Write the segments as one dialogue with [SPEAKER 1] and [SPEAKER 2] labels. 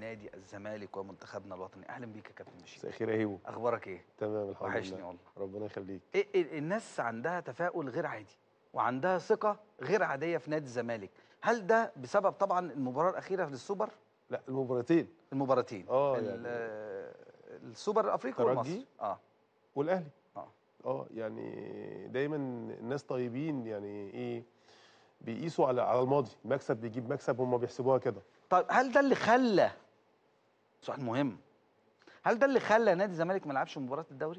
[SPEAKER 1] نادي الزمالك ومنتخبنا الوطني اهلا بيك يا كابتن بشير
[SPEAKER 2] مساء الخير يا هيبو
[SPEAKER 1] اخبارك ايه
[SPEAKER 2] تمام الحمد
[SPEAKER 1] وحشني
[SPEAKER 2] لله
[SPEAKER 1] والله
[SPEAKER 2] ربنا يخليك
[SPEAKER 1] إيه إيه الناس عندها تفاؤل غير عادي وعندها ثقه غير عاديه في نادي الزمالك هل ده بسبب طبعا المباراه الاخيره في السوبر
[SPEAKER 2] لا المباراتين
[SPEAKER 1] المباراتين
[SPEAKER 2] آه،
[SPEAKER 1] ال-
[SPEAKER 2] يعني
[SPEAKER 1] آه، السوبر الافريقي
[SPEAKER 2] ترجي.
[SPEAKER 1] والمصري اه
[SPEAKER 2] والاهلي
[SPEAKER 1] اه
[SPEAKER 2] اه يعني دايما الناس طيبين يعني ايه بيقيسوا على على الماضي مكسب بيجيب مكسب هم بيحسبوها كده
[SPEAKER 1] طيب هل ده اللي خلى سؤال مهم هل ده اللي خلى نادي الزمالك ما يلعبش مباراه الدوري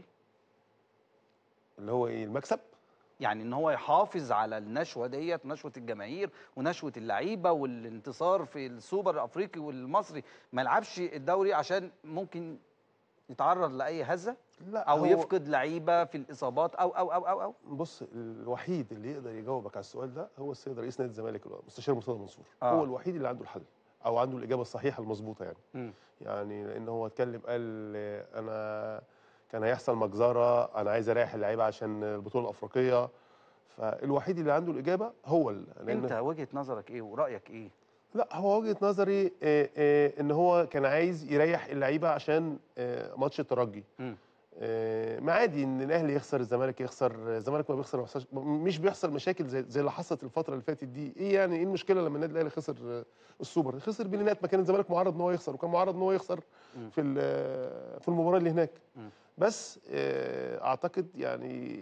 [SPEAKER 2] اللي هو ايه المكسب
[SPEAKER 1] يعني ان هو يحافظ على النشوه ديت نشوه الجماهير ونشوه اللعيبه والانتصار في السوبر الافريقي والمصري ما يلعبش الدوري عشان ممكن يتعرض لاي هزه
[SPEAKER 2] لا
[SPEAKER 1] او
[SPEAKER 2] هو
[SPEAKER 1] يفقد لعيبه في الاصابات او او او او او
[SPEAKER 2] بص الوحيد اللي يقدر يجاوبك على السؤال ده هو السيد رئيس نادي الزمالك المستشار مرتضى منصور
[SPEAKER 1] آه.
[SPEAKER 2] هو الوحيد اللي عنده الحل او عنده الاجابه الصحيحه المظبوطه يعني
[SPEAKER 1] مم.
[SPEAKER 2] يعني لان هو اتكلم قال آه، انا كان هيحصل مجزره انا عايز اريح اللعيبه عشان البطوله الافريقيه فالوحيد اللي عنده الاجابه هو ال- لان
[SPEAKER 1] انت وجهه نظرك ايه ورايك ايه
[SPEAKER 2] لا هو وجهه نظري آه، آه، ان هو كان عايز يريح اللعيبه عشان آه، ماتش الترجي
[SPEAKER 1] مم.
[SPEAKER 2] آه، ما عادي ان الاهلي يخسر الزمالك يخسر الزمالك ما بيخسر ما بيحصلش- مش بيحصل مشاكل زي زي اللي حصلت الفتره اللي فاتت دي ايه يعني ايه المشكله لما النادي الاهلي خسر آه، السوبر خسر بلينات ما كان الزمالك معرض ان هو يخسر وكان معرض ان هو يخسر
[SPEAKER 1] مم.
[SPEAKER 2] في ال- في المباراه اللي هناك
[SPEAKER 1] مم.
[SPEAKER 2] بس آه، اعتقد يعني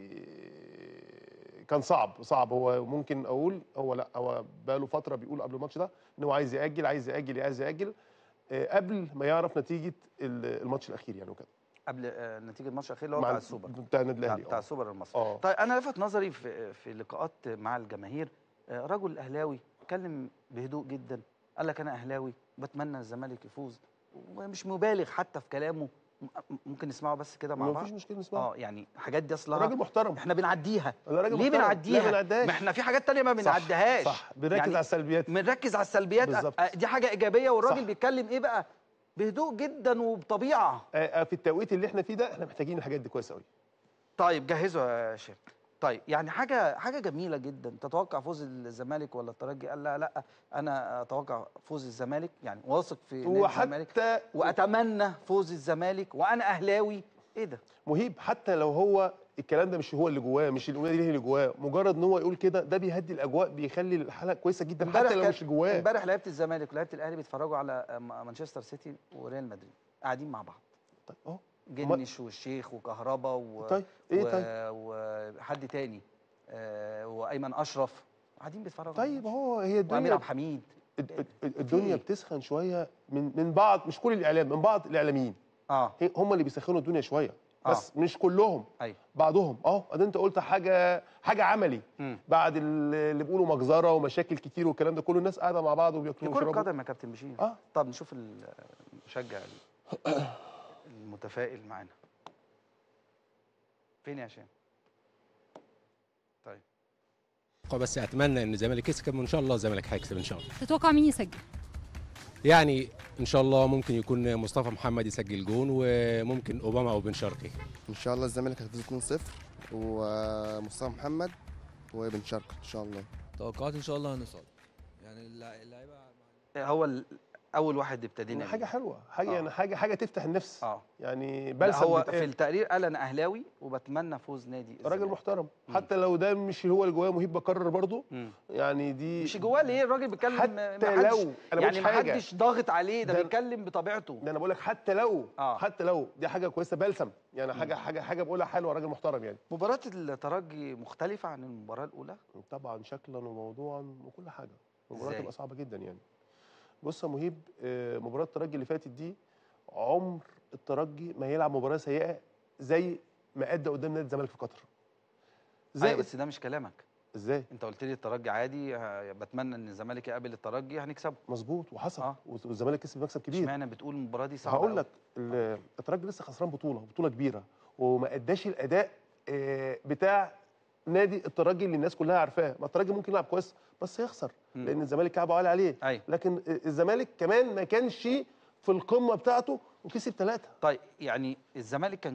[SPEAKER 2] كان صعب صعب هو ممكن اقول هو لا هو بقاله فتره بيقول قبل الماتش ده ان هو عايز ياجل عايز ياجل عايز ياجل آه، قبل ما يعرف نتيجه ال- الماتش الاخير يعني وكده
[SPEAKER 1] قبل آه، نتيجه الماتش الاخير اللي هو
[SPEAKER 2] مع
[SPEAKER 1] بتاع
[SPEAKER 2] ال-
[SPEAKER 1] السوبر
[SPEAKER 2] بتاع النادي
[SPEAKER 1] بتاع,
[SPEAKER 2] الاهلي
[SPEAKER 1] بتاع
[SPEAKER 2] آه.
[SPEAKER 1] السوبر المصري
[SPEAKER 2] اه
[SPEAKER 1] طيب انا لفت نظري في في لقاءات مع الجماهير آه، رجل اهلاوي اتكلم بهدوء جدا قال لك انا اهلاوي بتمنى الزمالك يفوز ومش مبالغ حتى في كلامه م- ممكن نسمعه بس كده مع
[SPEAKER 2] ما
[SPEAKER 1] بعض
[SPEAKER 2] فيش مشكله نسمعه
[SPEAKER 1] اه يعني حاجات دي
[SPEAKER 2] ده
[SPEAKER 1] اصلها
[SPEAKER 2] راجل محترم
[SPEAKER 1] احنا بنعديها
[SPEAKER 2] ده راجل
[SPEAKER 1] ليه
[SPEAKER 2] محترم.
[SPEAKER 1] بنعديها
[SPEAKER 2] لا ما نعديهاش
[SPEAKER 1] ما احنا في حاجات تانية ما بنعديهاش
[SPEAKER 2] صح بنركز
[SPEAKER 1] يعني
[SPEAKER 2] على السلبيات
[SPEAKER 1] بنركز على السلبيات
[SPEAKER 2] بالظبط.
[SPEAKER 1] آه، دي حاجه ايجابيه والراجل
[SPEAKER 2] صح.
[SPEAKER 1] بيتكلم ايه بقى بهدوء جدا وبطبيعه
[SPEAKER 2] آه، آه، في التوقيت اللي احنا فيه ده احنا محتاجين الحاجات دي كويس قوي
[SPEAKER 1] طيب جهزوا يا شيخ طيب يعني حاجه حاجه جميله جدا تتوقع فوز الزمالك ولا الترجي قال لا لا انا اتوقع فوز الزمالك يعني واثق في نادي الزمالك
[SPEAKER 2] وحتى
[SPEAKER 1] واتمنى فوز الزمالك وانا اهلاوي ايه ده
[SPEAKER 2] مهيب حتى لو هو الكلام ده مش هو اللي جواه مش الامنيه دي اللي جواه مجرد ان هو يقول كده ده بيهدي الاجواء بيخلي الحاله كويسه جدا
[SPEAKER 1] امبارح
[SPEAKER 2] حتى لو
[SPEAKER 1] كان-
[SPEAKER 2] مش جواه
[SPEAKER 1] امبارح لعيبه الزمالك ولعيبه الاهلي بيتفرجوا على م- مانشستر سيتي وريال مدريد قاعدين مع بعض
[SPEAKER 2] طيب اهو
[SPEAKER 1] جنش والشيخ وكهربا و...
[SPEAKER 2] طيب ايه
[SPEAKER 1] و...
[SPEAKER 2] طيب
[SPEAKER 1] وحد تاني آه وايمن اشرف قاعدين بيتفرجوا على
[SPEAKER 2] طيب
[SPEAKER 1] الماتش.
[SPEAKER 2] اهو هي
[SPEAKER 1] وامير
[SPEAKER 2] الدنيا
[SPEAKER 1] عبد الحميد
[SPEAKER 2] الد- الد-
[SPEAKER 1] في
[SPEAKER 2] الدنيا
[SPEAKER 1] إيه؟
[SPEAKER 2] بتسخن شويه من من بعض مش كل الاعلام من بعض الاعلاميين
[SPEAKER 1] اه
[SPEAKER 2] هي- هم اللي بيسخنوا الدنيا شويه
[SPEAKER 1] آه.
[SPEAKER 2] بس مش كلهم
[SPEAKER 1] ايوه
[SPEAKER 2] بعضهم اه ادي انت قلت حاجه حاجه عملي
[SPEAKER 1] مم.
[SPEAKER 2] بعد ال- اللي بيقولوا مجزره ومشاكل كتير والكلام ده كله الناس قاعده مع بعض
[SPEAKER 1] دي
[SPEAKER 2] وبياكلوا
[SPEAKER 1] كرة
[SPEAKER 2] ويشربوا
[SPEAKER 1] قدم يا كابتن بشير
[SPEAKER 2] اه
[SPEAKER 1] طب نشوف المشجع ال- المتفائل معانا فين يا هشام طيب
[SPEAKER 3] بس اتمنى ان الزمالك يكسب وان شاء الله الزمالك هيكسب ان شاء الله
[SPEAKER 4] تتوقع مين يسجل
[SPEAKER 3] يعني ان شاء الله ممكن يكون مصطفى محمد يسجل جون وممكن اوباما او بن شرقي
[SPEAKER 5] ان شاء الله الزمالك هيفوز 2-0 ومصطفى محمد وبن شرقي ان شاء الله
[SPEAKER 6] توقعات ان شاء الله هنصعد يعني اللع- اللعيبه
[SPEAKER 1] هو ال- اول واحد ابتدينا
[SPEAKER 2] حاجه
[SPEAKER 1] بيه.
[SPEAKER 2] حلوه حاجه
[SPEAKER 1] آه.
[SPEAKER 2] يعني حاجه حاجه تفتح النفس
[SPEAKER 1] اه
[SPEAKER 2] يعني
[SPEAKER 1] لا،
[SPEAKER 2] بلسم
[SPEAKER 1] هو
[SPEAKER 2] بيتقال.
[SPEAKER 1] في التقرير قال انا اهلاوي وبتمنى فوز نادي
[SPEAKER 2] راجل
[SPEAKER 1] الزمالك.
[SPEAKER 2] محترم
[SPEAKER 1] مم.
[SPEAKER 2] حتى لو ده مش هو اللي جواه مهيب بكرر برضه
[SPEAKER 1] مم.
[SPEAKER 2] يعني دي
[SPEAKER 1] مش جواه ليه الراجل بيتكلم
[SPEAKER 2] حتى
[SPEAKER 1] ما حدش-
[SPEAKER 2] لو انا
[SPEAKER 1] يعني
[SPEAKER 2] يعني
[SPEAKER 1] ما
[SPEAKER 2] حاجه
[SPEAKER 1] حدش ضاغط عليه ده
[SPEAKER 2] ده-
[SPEAKER 1] بيتكلم بطبيعته
[SPEAKER 2] ده انا بقول لك حتى لو
[SPEAKER 1] آه.
[SPEAKER 2] حتى لو دي حاجه كويسه بلسم يعني حاجه حاجه حاجه بقولها حلوه راجل محترم يعني
[SPEAKER 1] مباراة الترجي مختلفة عن المباراة الأولى
[SPEAKER 2] طبعا شكلا وموضوعا وكل حاجه المباراه
[SPEAKER 1] إزاي؟
[SPEAKER 2] تبقى صعبه جدا يعني بص يا مهيب آه، مباراه الترجي اللي فاتت دي عمر الترجي ما هيلعب مباراه سيئه زي ما ادى قدام نادي الزمالك في قطر
[SPEAKER 1] أيوة
[SPEAKER 2] زي
[SPEAKER 1] بس ده مش كلامك
[SPEAKER 2] ازاي
[SPEAKER 1] أنت قلت لي الترجي عادي ه- بتمنى إن الزمالك يقابل الترجي هنكسبه
[SPEAKER 2] مظبوط وحصل
[SPEAKER 1] آه.
[SPEAKER 2] والزمالك كسب مكسب كبير
[SPEAKER 1] اشمعنى بتقول المباراة دي صعبة
[SPEAKER 2] هقول
[SPEAKER 1] أوي؟
[SPEAKER 2] لك ال- الترجي لسه خسران بطوله بطوله كبيره وما اداش الاداء آه، بتاع نادي الترجي اللي الناس كلها عارفاه ما الترجي ممكن يلعب كويس بس يخسر
[SPEAKER 1] مم.
[SPEAKER 2] لان الزمالك كعبه عالي عليه
[SPEAKER 1] أيوة
[SPEAKER 2] لكن الزمالك كمان ما كانش في القمه بتاعته وكسب ثلاثه
[SPEAKER 1] طيب يعني الزمالك كان